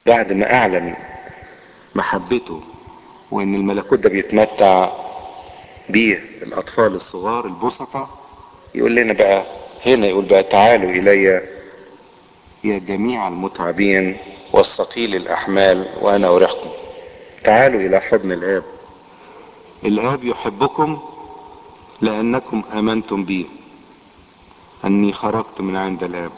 بعد ما اعلن محبته وان الملكوت ده بيتمتع بيه الاطفال الصغار البسطة يقول لنا بقى هنا يقول بقى تعالوا الي يا جميع المتعبين والثقيل الاحمال وانا اريحكم تعالوا الى حضن الاب الاب يحبكم لانكم امنتم بي اني خرجت من عند الاب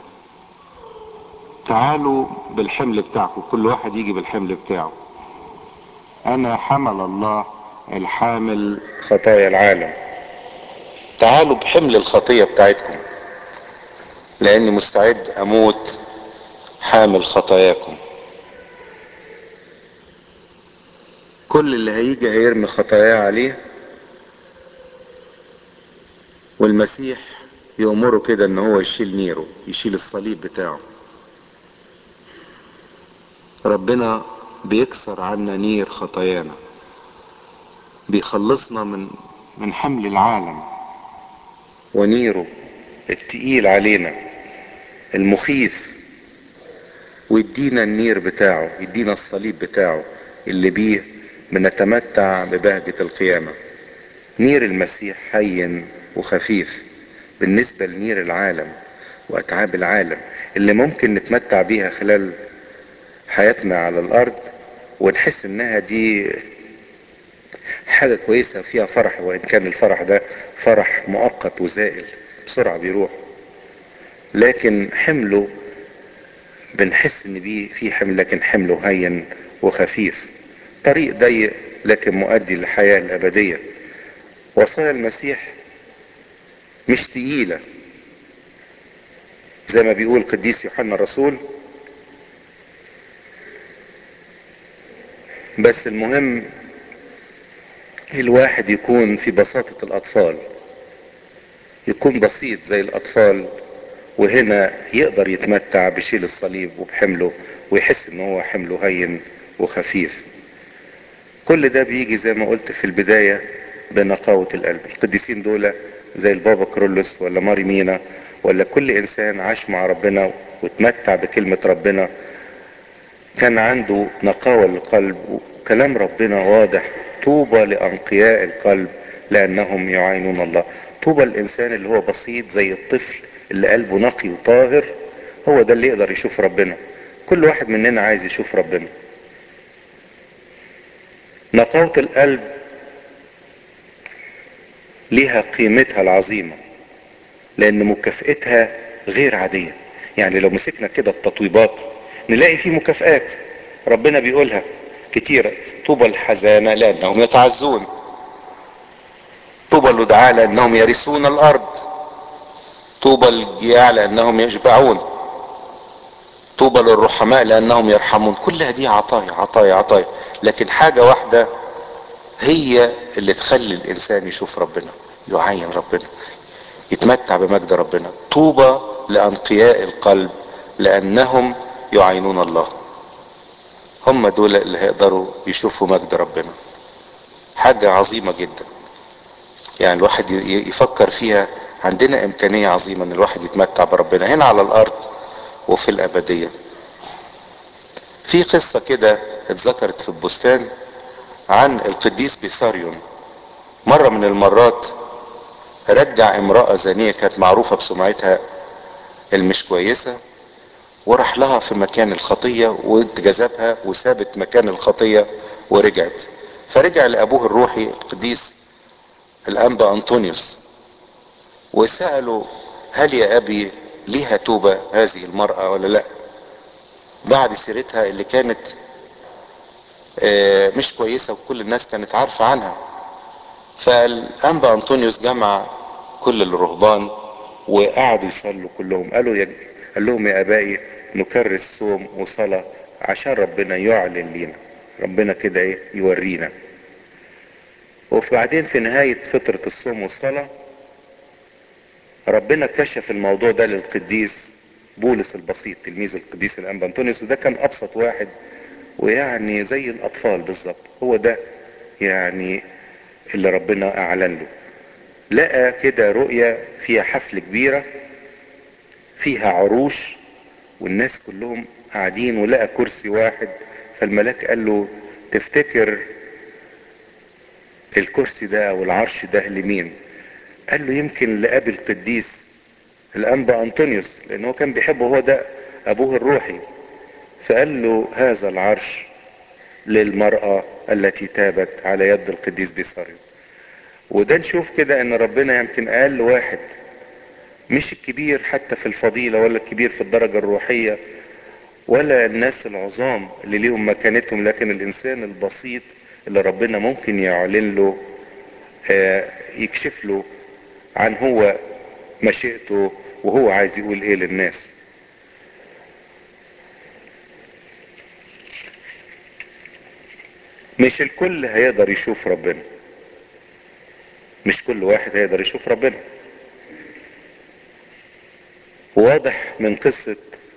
تعالوا بالحمل بتاعكم كل واحد يجي بالحمل بتاعه انا حمل الله الحامل خطايا العالم تعالوا بحمل الخطية بتاعتكم لاني مستعد اموت حامل خطاياكم كل اللي هيجي هيرمي خطاياه عليه والمسيح يأمره كده ان هو يشيل نيره يشيل الصليب بتاعه ربنا بيكسر عنا نير خطايانا بيخلصنا من من حمل العالم ونيره التقيل علينا المخيف ويدينا النير بتاعه يدينا الصليب بتاعه اللي بيه بنتمتع ببهجة القيامة نير المسيح هين وخفيف بالنسبة لنير العالم وأتعاب العالم اللي ممكن نتمتع بيها خلال حياتنا على الأرض ونحس إنها دي حاجة كويسة فيها فرح وإن كان الفرح ده فرح مؤقت وزائل بسرعة بيروح لكن حمله بنحس ان بيه في حمل لكن حمله هين وخفيف طريق ضيق لكن مؤدي للحياة الأبدية وصايا المسيح مش تقيلة زي ما بيقول قديس يوحنا الرسول بس المهم الواحد يكون في بساطة الأطفال يكون بسيط زي الأطفال وهنا يقدر يتمتع بشيل الصليب وبحمله ويحس ان هو حمله هين وخفيف كل ده بيجي زي ما قلت في البداية بنقاوة القلب القديسين دول زي البابا كرولوس ولا ماري مينا ولا كل انسان عاش مع ربنا وتمتع بكلمة ربنا كان عنده نقاوة للقلب وكلام ربنا واضح طوبى لأنقياء القلب لأنهم يعينون الله طوبى الإنسان اللي هو بسيط زي الطفل اللي قلبه نقي وطاهر هو ده اللي يقدر يشوف ربنا كل واحد مننا عايز يشوف ربنا نقاوة القلب ليها قيمتها العظيمة لأن مكافئتها غير عادية يعني لو مسكنا كده التطويبات نلاقي فيه مكافآت ربنا بيقولها كتيرة طوبى الحزانة لأنهم يتعزون طوبى الودعاء لأنهم يرثون الأرض طوبى الجياع لأنهم يشبعون طوبى للرحماء لأنهم يرحمون كلها دي عطايا عطايا عطايا لكن حاجة واحدة هي اللي تخلي الإنسان يشوف ربنا يعين ربنا يتمتع بمجد ربنا طوبى لأنقياء القلب لأنهم يعينون الله هم دول اللي هيقدروا يشوفوا مجد ربنا حاجة عظيمة جدا يعني الواحد يفكر فيها عندنا امكانية عظيمة ان الواحد يتمتع بربنا هنا على الارض وفي الابدية في قصة كده اتذكرت في البستان عن القديس بيساريون مرة من المرات رجع امرأة زانية كانت معروفة بسمعتها المش كويسة وراح لها في مكان الخطية وجذبها وسابت مكان الخطية ورجعت فرجع لأبوه الروحي القديس الأنبا أنطونيوس وسألوا هل يا أبي ليها توبة هذه المرأة ولا لا بعد سيرتها اللي كانت مش كويسة وكل الناس كانت عارفة عنها فالأنبا أنطونيوس جمع كل الرهبان وقعدوا يصلوا كلهم قالوا يا قال لهم يا ابائي نكرس صوم وصلاة عشان ربنا يعلن لينا ربنا كده ايه يورينا وبعدين في نهاية فترة الصوم والصلاة ربنا كشف الموضوع ده للقديس بولس البسيط تلميذ القديس الانبا انطونيوس وده كان ابسط واحد ويعني زي الاطفال بالظبط هو ده يعني اللي ربنا اعلن له لقى كده رؤية فيها حفل كبيرة فيها عروش والناس كلهم قاعدين ولقى كرسي واحد فالملاك قال له تفتكر الكرسي ده او العرش ده لمين قال له يمكن لأبي القديس الأنبا أنطونيوس لأن هو كان بيحبه هو ده أبوه الروحي فقال له هذا العرش للمرأة التي تابت على يد القديس بيساريو وده نشوف كده ان ربنا يمكن قال لواحد مش الكبير حتى في الفضيلة ولا الكبير في الدرجة الروحية ولا الناس العظام اللي ليهم مكانتهم لكن الانسان البسيط اللي ربنا ممكن يعلن له آه يكشف له عن هو مشيئته وهو عايز يقول ايه للناس مش الكل هيقدر يشوف ربنا مش كل واحد هيقدر يشوف ربنا واضح من قصة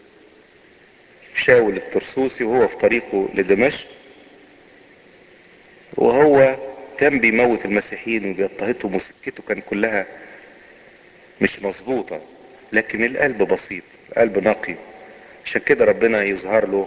شاول الترسوسي وهو في طريقه لدمشق وهو كان بيموت المسيحيين وبيضطهدهم وسكته كان كلها مش مظبوطة لكن القلب بسيط قلب نقي عشان كده ربنا يظهر له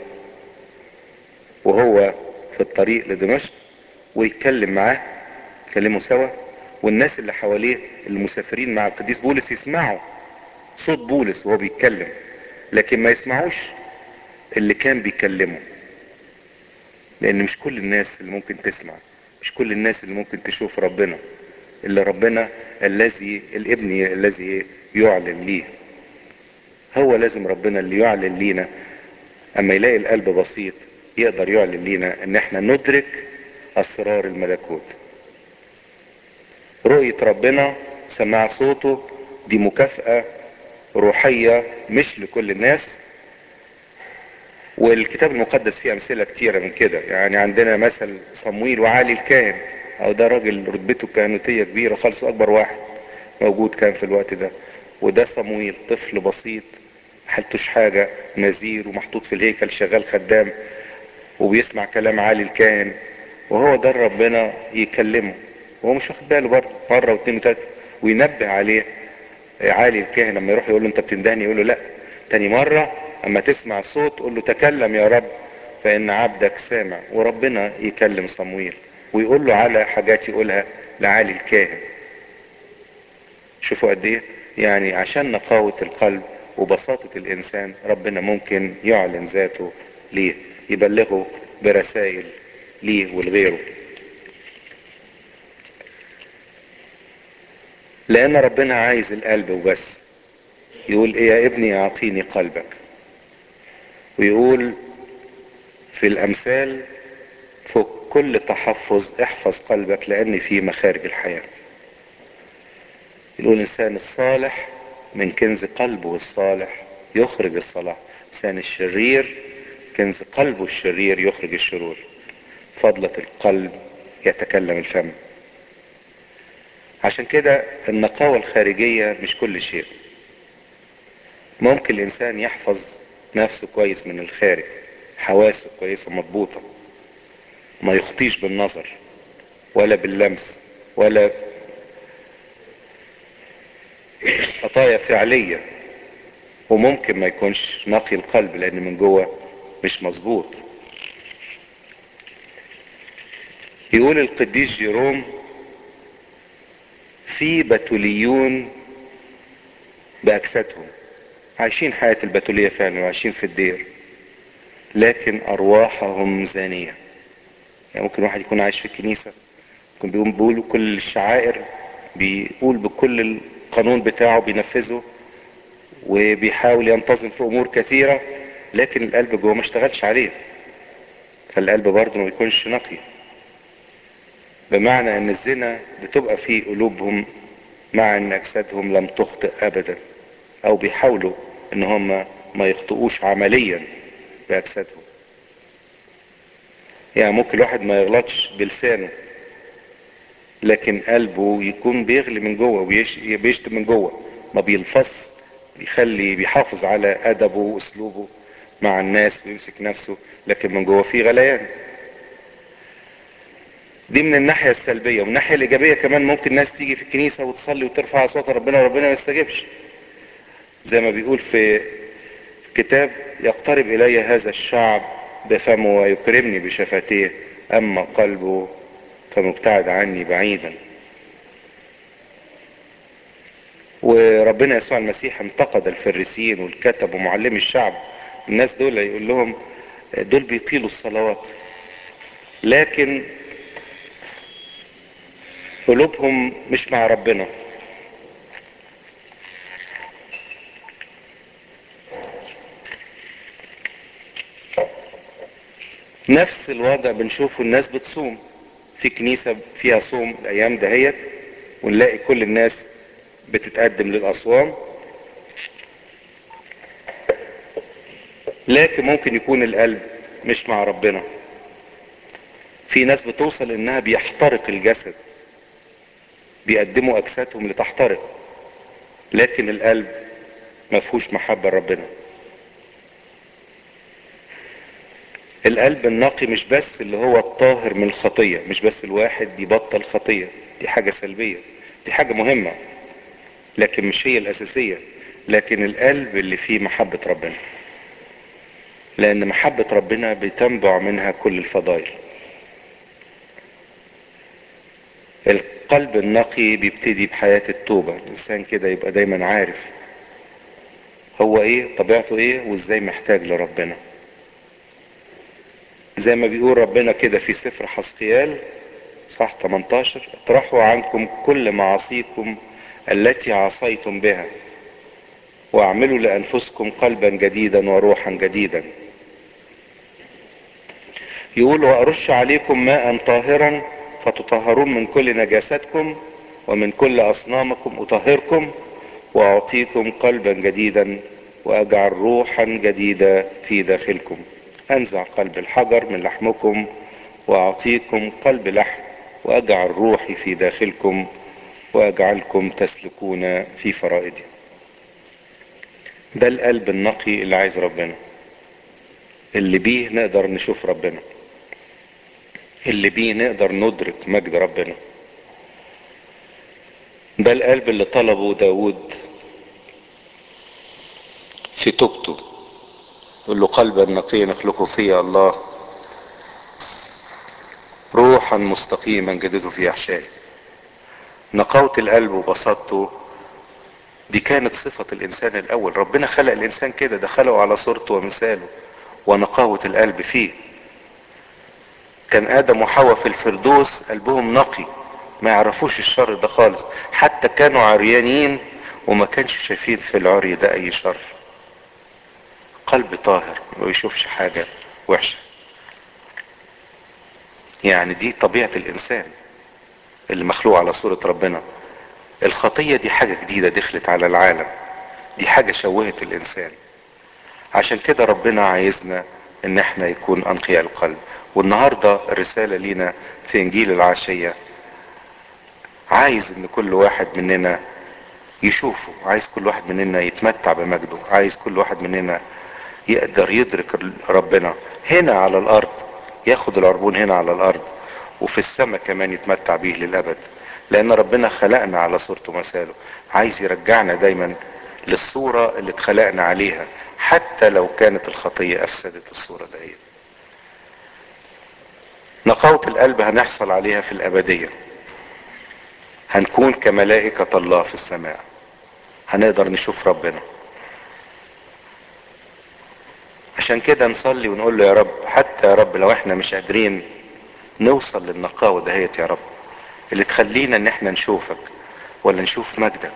وهو في الطريق لدمشق ويتكلم معاه يكلموا سوا والناس اللي حواليه المسافرين مع القديس بولس يسمعوا صوت بولس وهو بيتكلم لكن ما يسمعوش اللي كان بيكلمه لان مش كل الناس اللي ممكن تسمع مش كل الناس اللي ممكن تشوف ربنا اللي ربنا الذي الابن الذي يعلن ليه هو لازم ربنا اللي يعلن لينا اما يلاقي القلب بسيط يقدر يعلن لينا ان احنا ندرك اسرار الملكوت رؤية ربنا سماع صوته دي مكافأة روحية مش لكل الناس والكتاب المقدس فيه امثلة كتيرة من كده يعني عندنا مثل صمويل وعالي الكاهن او ده راجل رتبته كهنوتية كبيرة خالص اكبر واحد موجود كان في الوقت ده وده صمويل طفل بسيط حالتوش حاجة نذير ومحطوط في الهيكل شغال خدام وبيسمع كلام عالي الكاهن وهو ده ربنا يكلمه وهو مش واخد باله برضه مرة واثنين وثلاثة وينبه عليه عالي الكاهن لما يروح يقول له انت بتندهني يقول له لا تاني مرة اما تسمع صوت قول له تكلم يا رب فان عبدك سامع وربنا يكلم صمويل ويقول له على حاجات يقولها لعالي الكاهن شوفوا قد ايه يعني عشان نقاوة القلب وبساطة الانسان ربنا ممكن يعلن ذاته ليه يبلغه برسائل ليه ولغيره لان ربنا عايز القلب وبس يقول ايه يا ابني اعطيني قلبك ويقول في الامثال فوق كل تحفظ احفظ قلبك لان فيه مخارج الحياة يقول الانسان الصالح من كنز قلبه الصالح يخرج الصلاح الانسان الشرير كنز قلبه الشرير يخرج الشرور فضلة القلب يتكلم الفم عشان كده النقاوة الخارجية مش كل شيء ممكن الانسان يحفظ نفسه كويس من الخارج حواسه كويسة مضبوطة ما يخطيش بالنظر ولا باللمس ولا خطايا فعلية وممكن ما يكونش نقي القلب لان من جوه مش مظبوط يقول القديس جيروم في بتوليون باجسادهم عايشين حياة البتولية فعلا وعايشين في الدير لكن ارواحهم زانية يعني ممكن واحد يكون عايش في الكنيسة ممكن بيقوم بيقول كل الشعائر بيقول بكل القانون بتاعه بينفذه وبيحاول ينتظم في امور كثيرة لكن القلب جوه ما اشتغلش عليه فالقلب برضه ما بيكونش نقي بمعنى ان الزنا بتبقى في قلوبهم مع ان اجسادهم لم تخطئ ابدا او بيحاولوا ان هم ما يخطئوش عمليا باجسادهم يعني ممكن الواحد ما يغلطش بلسانه لكن قلبه يكون بيغلي من جوه وبيشتم من جوه ما بيلفظ بيخلي بيحافظ على ادبه واسلوبه مع الناس ويمسك نفسه لكن من جوه في غليان دي من الناحية السلبية ومن الناحية الإيجابية كمان ممكن ناس تيجي في الكنيسة وتصلي وترفع أصوات ربنا وربنا ما يستجيبش زي ما بيقول في كتاب يقترب الي هذا الشعب بفمه ويكرمني بشفتيه اما قلبه فمبتعد عني بعيدا وربنا يسوع المسيح انتقد الفريسيين والكتب ومعلمي الشعب الناس دول يقول لهم دول بيطيلوا الصلوات لكن قلوبهم مش مع ربنا نفس الوضع بنشوفه الناس بتصوم في كنيسة فيها صوم الايام دهيت ونلاقي كل الناس بتتقدم للاصوام لكن ممكن يكون القلب مش مع ربنا في ناس بتوصل انها بيحترق الجسد بيقدموا اجسادهم لتحترق لكن القلب ما فيهوش محبة لربنا القلب النقي مش بس اللي هو الطاهر من الخطية مش بس الواحد يبطل خطية دي حاجة سلبية دي حاجة مهمة لكن مش هي الأساسية لكن القلب اللي فيه محبة ربنا لأن محبة ربنا بتنبع منها كل الفضائل القلب النقي بيبتدي بحياة التوبة الإنسان كده يبقى دايما عارف هو ايه طبيعته ايه وازاي محتاج لربنا زي ما بيقول ربنا كده في سفر حسقيال صح 18 اطرحوا عنكم كل معاصيكم التي عصيتم بها واعملوا لانفسكم قلبا جديدا وروحا جديدا يقول وارش عليكم ماء طاهرا فتطهرون من كل نجاستكم ومن كل اصنامكم اطهركم واعطيكم قلبا جديدا واجعل روحا جديدة في داخلكم انزع قلب الحجر من لحمكم واعطيكم قلب لحم واجعل روحي في داخلكم واجعلكم تسلكون في فرائدي ده القلب النقي اللي عايز ربنا اللي بيه نقدر نشوف ربنا اللي بيه نقدر ندرك مجد ربنا ده القلب اللي طلبه داود في توبته يقول له قلبا نقيا اخلقه فيا الله روحا مستقيما جدده في احشائي نقاوة القلب وبساطته دي كانت صفة الانسان الاول ربنا خلق الانسان كده ده خلقه على صورته ومثاله ونقاوة القلب فيه كان ادم وحواء في الفردوس قلبهم نقي ما يعرفوش الشر ده خالص حتى كانوا عريانين وما كانش شايفين في العري ده اي شر قلب طاهر ما بيشوفش حاجة وحشة يعني دي طبيعة الانسان اللي مخلوق على صورة ربنا الخطية دي حاجة جديدة دخلت على العالم دي حاجة شوهت الانسان عشان كده ربنا عايزنا ان احنا يكون انقياء القلب والنهاردة الرسالة لينا في انجيل العشية عايز ان كل واحد مننا يشوفه عايز كل واحد مننا يتمتع بمجده عايز كل واحد مننا يقدر يدرك ربنا هنا على الارض ياخد العربون هنا على الارض وفي السماء كمان يتمتع بيه للابد لان ربنا خلقنا على صورته ومثاله عايز يرجعنا دايما للصورة اللي اتخلقنا عليها حتى لو كانت الخطية افسدت الصورة دهيت نقاوة القلب هنحصل عليها في الابدية هنكون كملائكة الله في السماء هنقدر نشوف ربنا عشان كده نصلي ونقول له يا رب حتى يا رب لو احنا مش قادرين نوصل للنقاوة دهيت يا رب اللي تخلينا ان احنا نشوفك ولا نشوف مجدك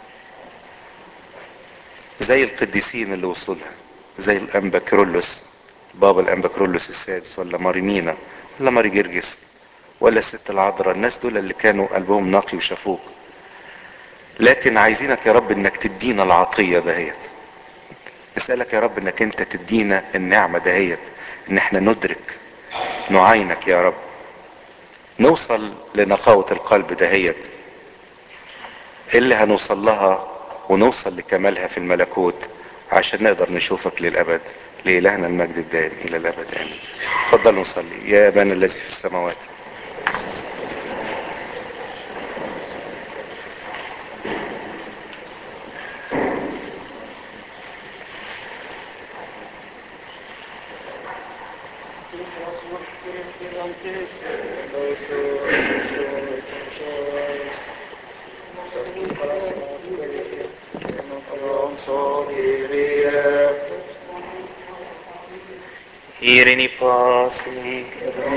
زي القديسين اللي وصلها زي الانبا كرولوس بابا الانبا كرولوس السادس ولا ماريمينا ولا ماري جرجس ولا الست العذراء الناس دول اللي كانوا قلبهم نقي وشافوك لكن عايزينك يا رب انك تدينا العطية دهيت نسألك يا رب انك انت تدينا النعمة دهيت ان احنا ندرك نعاينك يا رب نوصل لنقاوة القلب دهيت اللي هنوصل لها ونوصل لكمالها في الملكوت عشان نقدر نشوفك للأبد لإلهنا المجد الدائم إلى الأبد آمين تفضل نصلي يا أبانا الذي في السماوات إيرني باسي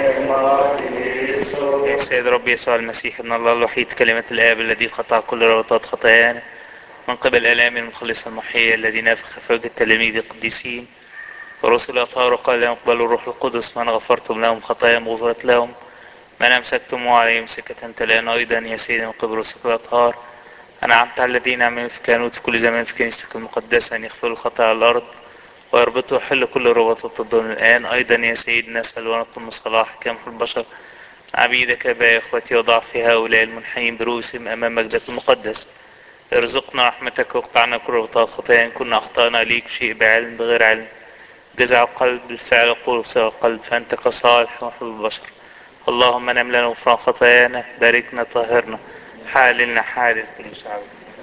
يا سيد ربي يسوع المسيح ان الله الوحيد كلمة الآب الذي قطع كل ربطات خطايانا من قبل آلام المخلص المحيي الذي نافخ في وجه التلاميذ القديسين ورسل أطهار وقال لهم اقبلوا الروح القدس من غفرتم لهم خطاياهم غفرت لهم من أمسكتم عليهم سكة تلان أيضا يا سيدي من قبل رسل الأطهار أنعمت على الذين عملوا في كانوت في كل زمان في كنيستك المقدسة أن يغفروا الخطايا على الأرض ويربطوا ويحل كل رباطات الظلم الآن أيضا يا سيدنا نسأل ونطلب من صلاح كامح البشر عبيدك يا إخوتي وضع في هؤلاء المنحنين برؤوسهم أمام مجدك المقدس ارزقنا رحمتك واقطعنا كل رباطات خطايا إن كنا أخطأنا ليك شيء بعلم بغير علم جزع القلب بالفعل قول بسبب القلب فأنت كصالح ومحب البشر اللهم نم لنا غفران خطايانا باركنا طهرنا حاللنا حالل كل شعب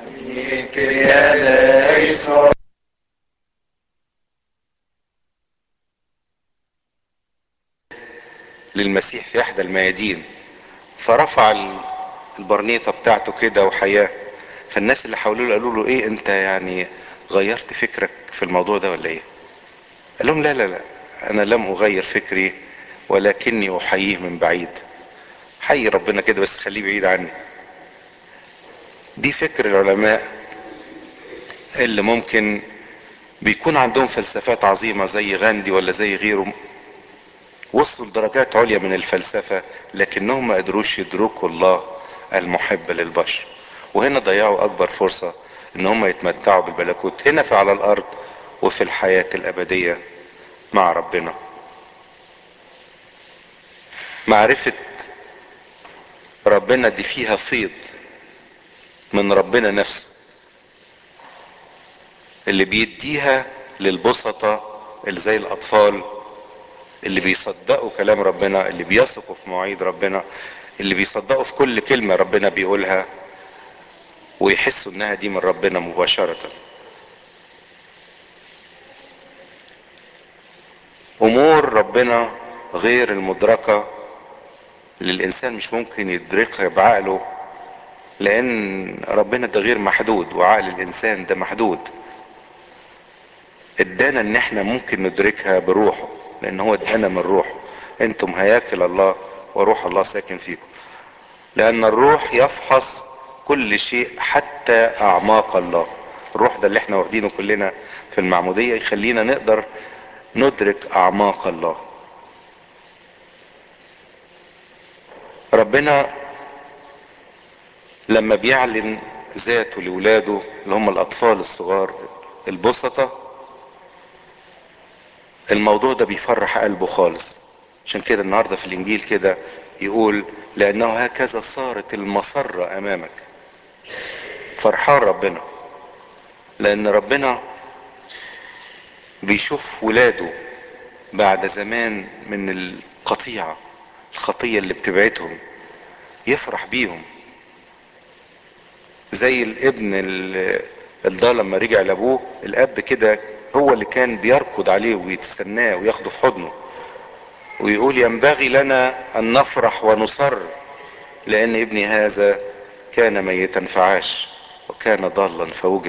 للمسيح في احدى الميادين فرفع ال- البرنيطه بتاعته كده وحياه فالناس اللي حواليه قالوا له ايه انت يعني غيرت فكرك في الموضوع ده ولا ايه قال لهم لا لا لا انا لم اغير فكري ولكني احييه من بعيد حي ربنا كده بس خليه بعيد عني دي فكر العلماء اللي ممكن بيكون عندهم فلسفات عظيمة زي غاندي ولا زي غيره وصلوا لدرجات عليا من الفلسفة لكنهم ما قدروش يدركوا الله المحب للبشر وهنا ضيعوا اكبر فرصة ان هم يتمتعوا بالملكوت هنا في على الارض وفي الحياة الابدية مع ربنا معرفة ربنا دي فيها فيض من ربنا نفسه اللي بيديها للبسطة اللي زي الاطفال اللي بيصدقوا كلام ربنا اللي بيثقوا في مواعيد ربنا اللي بيصدقوا في كل كلمة ربنا بيقولها ويحسوا انها دي من ربنا مباشرة امور ربنا غير المدركة للانسان مش ممكن يدركها بعقله لان ربنا ده غير محدود وعقل الانسان ده محدود ادانا ان احنا ممكن ندركها بروحه لان هو ادانا من روحه انتم هياكل الله وروح الله ساكن فيكم لان الروح يفحص كل شيء حتى اعماق الله الروح ده اللي احنا واخدينه كلنا في المعمودية يخلينا نقدر ندرك اعماق الله ربنا لما بيعلن ذاته لولاده اللي هم الاطفال الصغار البسطة الموضوع ده بيفرح قلبه خالص عشان كده النهاردة في الانجيل كده يقول لانه هكذا صارت المسرة امامك فرحان ربنا لان ربنا بيشوف ولاده بعد زمان من القطيعة الخطية اللي بتبعدهم يفرح بيهم زي الابن ال- الضال لما رجع لابوه الاب كده هو اللي كان بيركض عليه ويتستناه وياخده في حضنه ويقول ينبغي لنا ان نفرح ونصر لان ابني هذا كان ميتا فعاش وكان ضالا فوجد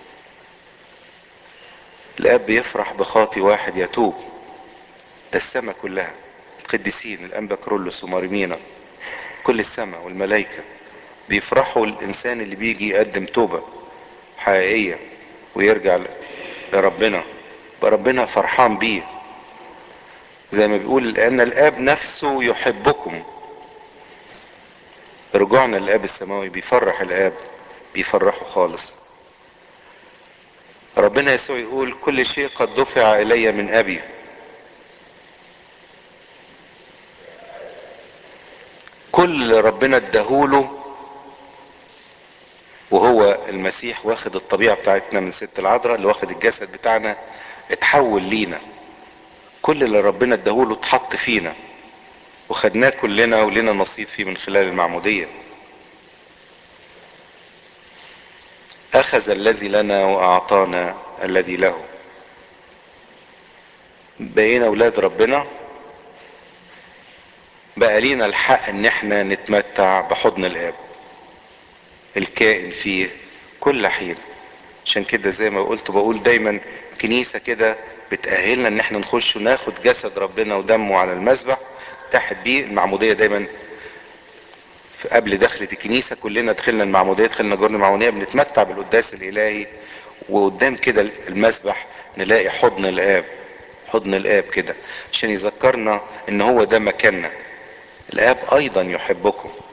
الاب يفرح بخاطي واحد يتوب ده السماء كلها القديسين الانبا كرولوس وماريمينا كل السماء والملائكة بيفرحوا الانسان اللي بيجي يقدم توبة حقيقية ويرجع ل- لربنا يبقى ربنا فرحان بيه زي ما بيقول لان الاب نفسه يحبكم رجوعنا للاب السماوي بيفرح الاب بيفرحه خالص ربنا يسوع يقول كل شيء قد دفع الي من ابي كل اللي ربنا اداهوله وهو المسيح واخد الطبيعة بتاعتنا من ست العذراء اللي واخد الجسد بتاعنا اتحول لينا كل اللي ربنا اداهوله اتحط فينا وخدناه كلنا ولنا نصيب فيه من خلال المعمودية اخذ الذي لنا واعطانا الذي له بقينا اولاد ربنا بقى لينا الحق ان احنا نتمتع بحضن الاب الكائن فيه كل حين عشان كده زي ما قلت بقول دايما كنيسة كده بتأهلنا ان احنا نخش وناخد جسد ربنا ودمه على المذبح تحت بيه المعمودية دايما في قبل دخلة الكنيسة كلنا دخلنا المعمودية دخلنا جرن المعمودية بنتمتع بالقداس الإلهي وقدام كده المذبح نلاقي حضن الآب حضن الآب كده عشان يذكرنا إن هو ده مكاننا الآب أيضا يحبكم